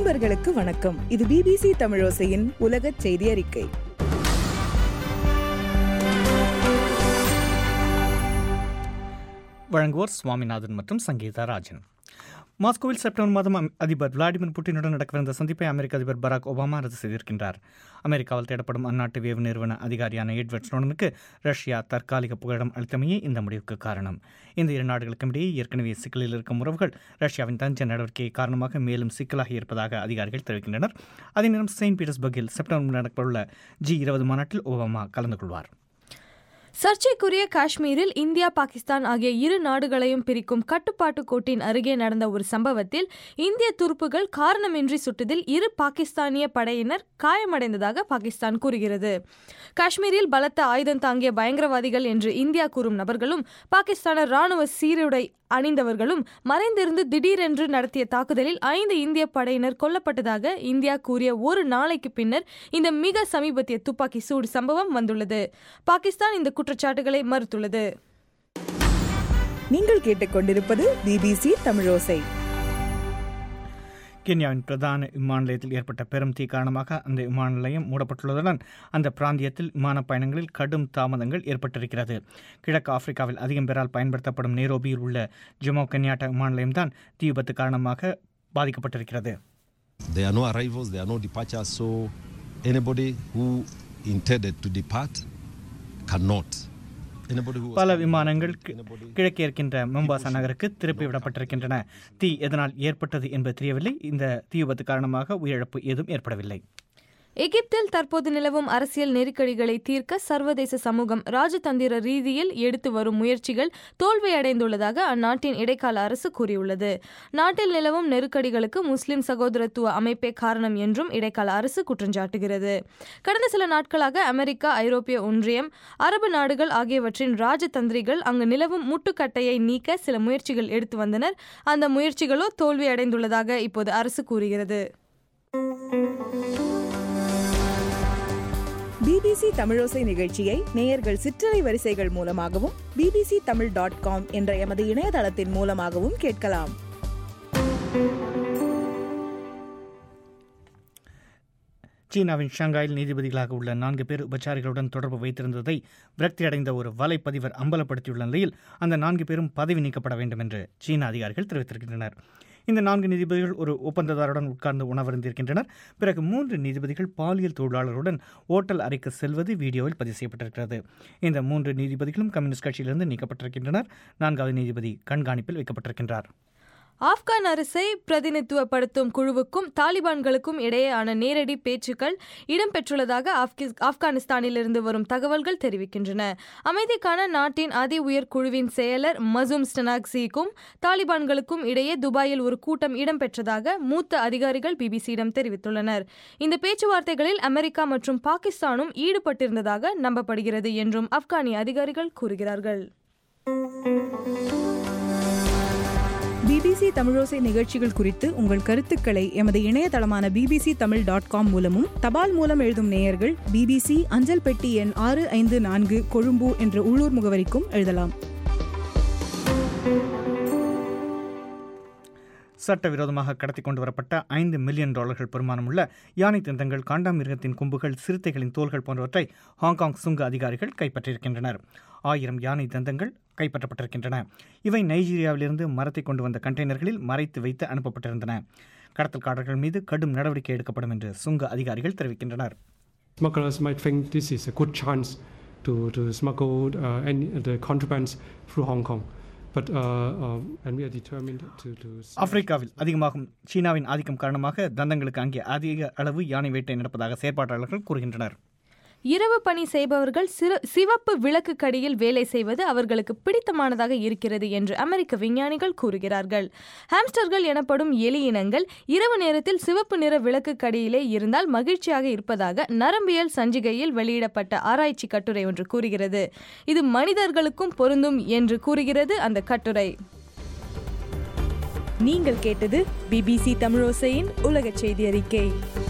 நண்பர்களுக்கு வணக்கம் இது பிபிசி தமிழோசையின் உலகச் செய்தி அறிக்கை வழங்குவோர் சுவாமிநாதன் மற்றும் சங்கீதா ராஜன் மாஸ்கோவில் செப்டம்பர் மாதம் அம்- அதிபர் விளாடிமிர் புட்டினுடன் நடக்கவிருந்த சந்திப்பை அமெரிக்க அதிபர் பராக் ஒபாமா ரத்து செய்திருக்கின்றார் அமெரிக்காவில் தேடப்படும் அந்நாட்டு வேவு நிறுவன அதிகாரியான எட்வர்ட் ஸ்னோடனுக்கு ரஷ்யா தற்காலிக புகலிடம் அளித்தமையே இந்த முடிவுக்கு காரணம் இந்த இரு நாடுகளுக்கும் இடையே ஏற்கனவே சிக்கலில் இருக்கும் உறவுகள் ரஷ்யாவின் தஞ்ச நடவடிக்கை காரணமாக மேலும் சிக்கலாகி இருப்பதாக அதிகாரிகள் தெரிவிக்கின்றனர் அதே நேரம் செயின்ட் பீட்டர்ஸ்பர்கில் செப்டம்பர் நடக்கவுள்ள ஜி இருபது மாநாட்டில் ஒபாமா கலந்து கொள்வார் சர்ச்சைக்குரிய காஷ்மீரில் இந்தியா பாகிஸ்தான் ஆகிய இரு நாடுகளையும் பிரிக்கும் கட்டுப்பாட்டு கோட்டின் அருகே நடந்த ஒரு சம்பவத்தில் இந்திய துருப்புகள் காரணமின்றி சுட்டதில் இரு பாகிஸ்தானிய படையினர் காயமடைந்ததாக பாகிஸ்தான் கூறுகிறது காஷ்மீரில் பலத்த ஆயுதம் தாங்கிய பயங்கரவாதிகள் என்று இந்தியா கூறும் நபர்களும் பாகிஸ்தான ராணுவ சீருடை அணிந்தவர்களும் மறைந்திருந்து திடீரென்று நடத்திய தாக்குதலில் ஐந்து இந்திய படையினர் கொல்லப்பட்டதாக இந்தியா கூறிய ஒரு நாளைக்கு பின்னர் இந்த மிக சமீபத்திய துப்பாக்கி சூடு சம்பவம் வந்துள்ளது பாகிஸ்தான் இந்த குற்றச்சாட்டுகளை மறுத்துள்ளது நீங்கள் கேட்டுக்கொண்டிருப்பது பிபிசி தமிழோசை கென்யாவின் பிரதான விமான நிலையத்தில் ஏற்பட்ட பெரும் தீ காரணமாக அந்த விமான நிலையம் மூடப்பட்டுள்ளதுடன் அந்த பிராந்தியத்தில் விமான பயணங்களில் கடும் தாமதங்கள் ஏற்பட்டிருக்கிறது கிழக்கு ஆப்பிரிக்காவில் அதிகம் பேரால் பயன்படுத்தப்படும் நேரோபியில் உள்ள ஜொமோ கென்யாட்டா விமான நிலையம்தான் தீ விபத்து காரணமாக பாதிக்கப்பட்டிருக்கிறது There are no arrivals, there are no departures, so anybody who intended to depart cannot. Anybody who was பல planning- விமானங்கள் கி- anybody- கிழக்கே இருக்கின்ற மொம்பாசா நகருக்கு திருப்பி விடப்பட்டிருக்கின்றன தீ எதனால் ஏற்பட்டது என்பது தெரியவில்லை இந்த தீ விபத்து காரணமாக உயிரிழப்பு ஏதும் ஏற்படவில்லை எகிப்தில் தற்போது நிலவும் அரசியல் நெருக்கடிகளை தீர்க்க சர்வதேச சமூகம் ராஜதந்திர ரீதியில் எடுத்து வரும் முயற்சிகள் தோல்வியடைந்துள்ளதாக அந்நாட்டின் இடைக்கால அரசு கூறியுள்ளது நாட்டில் நிலவும் நெருக்கடிகளுக்கு முஸ்லிம் சகோதரத்துவ அமைப்பே காரணம் என்றும் இடைக்கால அரசு குற்றஞ்சாட்டுகிறது கடந்த சில நாட்களாக அமெரிக்கா ஐரோப்பிய ஒன்றியம் அரபு நாடுகள் ஆகியவற்றின் ராஜதந்திரிகள் அங்கு நிலவும் முட்டுக்கட்டையை நீக்க சில முயற்சிகள் எடுத்து வந்தனர் அந்த முயற்சிகளோ தோல்வியடைந்துள்ளதாக இப்போது அரசு கூறுகிறது பிபிசி தமிழோசை நிகழ்ச்சியை நேயர்கள் சிற்றலை வரிசைகள் மூலமாகவும் பிபிசி தமிழ் டாட் காம் என்ற எமது இணையதளத்தின் மூலமாகவும் கேட்கலாம் சீனாவின் ஷாங்காயில் நீதிபதிகளாக உள்ள நான்கு பேர் உபச்சாரிகளுடன் தொடர்பு வைத்திருந்ததை விரக்தியடைந்த ஒரு வலைப்பதிவர் அம்பலப்படுத்தியுள்ள நிலையில் அந்த நான்கு பேரும் பதவி நீக்கப்பட வேண்டும் என்று சீன அதிகாரிகள் தெரிவித்திருக்கின்றனர் இந்த நான்கு நீதிபதிகள் ஒரு ஒப்பந்ததாரருடன் உட்கார்ந்து உணவருந்திருக்கின்றனர் பிறகு மூன்று நீதிபதிகள் பாலியல் தொழிலாளருடன் ஓட்டல் அறைக்கு செல்வது வீடியோவில் பதிவு செய்யப்பட்டிருக்கிறது இந்த மூன்று நீதிபதிகளும் கம்யூனிஸ்ட் கட்சியிலிருந்து நீக்கப்பட்டிருக்கின்றனர் நான்காவது நீதிபதி கண்காணிப்பில் வைக்கப்பட்டிருக்கின்றார் ஆப்கான் அரசை பிரதிநிதித்துவப்படுத்தும் குழுவுக்கும் தாலிபான்களுக்கும் இடையேயான நேரடி பேச்சுக்கள் இடம்பெற்றுள்ளதாக ஆப்கி- ஆப்கானிஸ்தானிலிருந்து வரும் தகவல்கள் தெரிவிக்கின்றன அமைதிக்கான நாட்டின் அதி உயர் குழுவின் செயலர் மசூம் ஸ்டனாக்சிக்கும் தாலிபான்களுக்கும் இடையே துபாயில் ஒரு கூட்டம் இடம்பெற்றதாக மூத்த அதிகாரிகள் பிபிசியிடம் தெரிவித்துள்ளனர் இந்த பேச்சுவார்த்தைகளில் அமெரிக்கா மற்றும் பாகிஸ்தானும் ஈடுபட்டிருந்ததாக நம்பப்படுகிறது என்றும் ஆப்கானிய அதிகாரிகள் கூறுகிறார்கள் பிபிசி தமிழோசை நிகழ்ச்சிகள் குறித்து உங்கள் கருத்துக்களை எமது இணையதளமான பிபிசி தமிழ் டாட் காம் மூலமும் தபால் மூலம் எழுதும் நேயர்கள் பிபிசி அஞ்சல் பெட்டி எண் ஆறு ஐந்து நான்கு கொழும்பு என்ற உள்ளூர் முகவரிக்கும் எழுதலாம் சட்டவிரோதமாக கடத்தி கொண்டு வரப்பட்ட ஐந்து மில்லியன் டாலர்கள் பெருமானமுள்ள யானை தந்தங்கள் காண்டாமிருகத்தின் கொம்புகள் சிறுத்தைகளின் தோள்கள் போன்றவற்றை ஹாங்காங் சுங்க அதிகாரிகள் கைப்பற்றியிருக்கின்றனர் ஆயிரம் யானை தந்தங்கள் கைப்பற்றப்பட்டிருக்கின்றன இவை நைஜீரியாவிலிருந்து மரத்தை கொண்டு வந்த கண்டெய்னர்களில் மறைத்து வைத்து அனுப்பப்பட்டிருந்தன கடத்தல்காரர்கள் மீது கடும் நடவடிக்கை எடுக்கப்படும் என்று சுங்க அதிகாரிகள் தெரிவிக்கின்றனர் Smugglers might think this is a good chance to, to smuggle uh, any, the contrabands through Hong Kong. But, uh, um, and we are determined to, to see- ஆப்பிரிக்காவில் அதிகமாகும் சீனாவின் ஆதிக்கம் காரணமாக தந்தங்களுக்கு அங்கே அதிக அளவு யானை வேட்டை நடப்பதாக செயற்பாட்டாளர்கள் கூறுகின்றனர் இரவு பணி செய்பவர்கள் சிறு சிவப்பு விளக்கு கடியில் வேலை செய்வது அவர்களுக்கு பிடித்தமானதாக இருக்கிறது என்று அமெரிக்க விஞ்ஞானிகள் கூறுகிறார்கள் ஹாம்ஸ்டர்கள் எனப்படும் எலி இனங்கள் இரவு நேரத்தில் சிவப்பு நிற விளக்கு கடியிலே இருந்தால் மகிழ்ச்சியாக இருப்பதாக நரம்பியல் சஞ்சிகையில் வெளியிடப்பட்ட ஆராய்ச்சி கட்டுரை ஒன்று கூறுகிறது இது மனிதர்களுக்கும் பொருந்தும் என்று கூறுகிறது அந்த கட்டுரை நீங்கள் கேட்டது பிபிசி தமிழோசையின் உலகச் செய்தி அறிக்கை